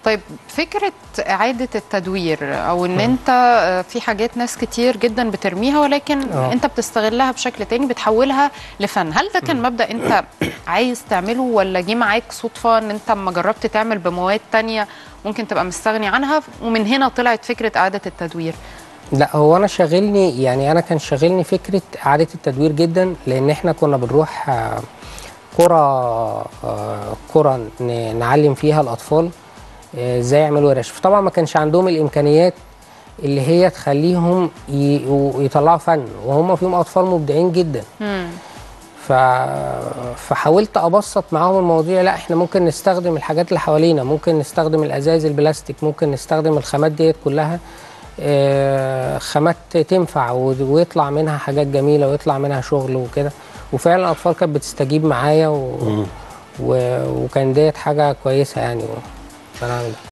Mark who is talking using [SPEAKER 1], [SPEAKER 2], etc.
[SPEAKER 1] طيب فكرة إعادة التدوير أو إن أنت آه، في حاجات ناس كتير جدا بترميها ولكن
[SPEAKER 2] آه.
[SPEAKER 1] أنت بتستغلها بشكل تاني بتحولها لفن هل ده كان مبدأ أنت عايز تعمله ولا جه معاك صدفة إن أنت لما جربت تعمل بمواد تانية ممكن تبقى مستغني عنها ومن هنا طلعت فكرة إعادة التدوير
[SPEAKER 2] لا هو انا شاغلني يعني انا كان شاغلني فكره اعاده التدوير جدا لان احنا كنا بنروح آه، قرى آه، قرى ن- نعلم فيها الاطفال آه، ازاي يعملوا ورش فطبعا ما كانش عندهم الامكانيات اللي هي تخليهم ي- يطلعوا فن وهم فيهم اطفال مبدعين جدا
[SPEAKER 1] مم.
[SPEAKER 2] ف... فحاولت ابسط معاهم المواضيع لا احنا ممكن نستخدم الحاجات اللي حوالينا ممكن نستخدم الازاز البلاستيك ممكن نستخدم الخامات ديت كلها آه، خامات تنفع و- ويطلع منها حاجات جميله ويطلع منها شغل وكده وفعلا الاطفال كانت بتستجيب معايا و... و... وكان ديت حاجه كويسه يعني و... عشان أعمل ده.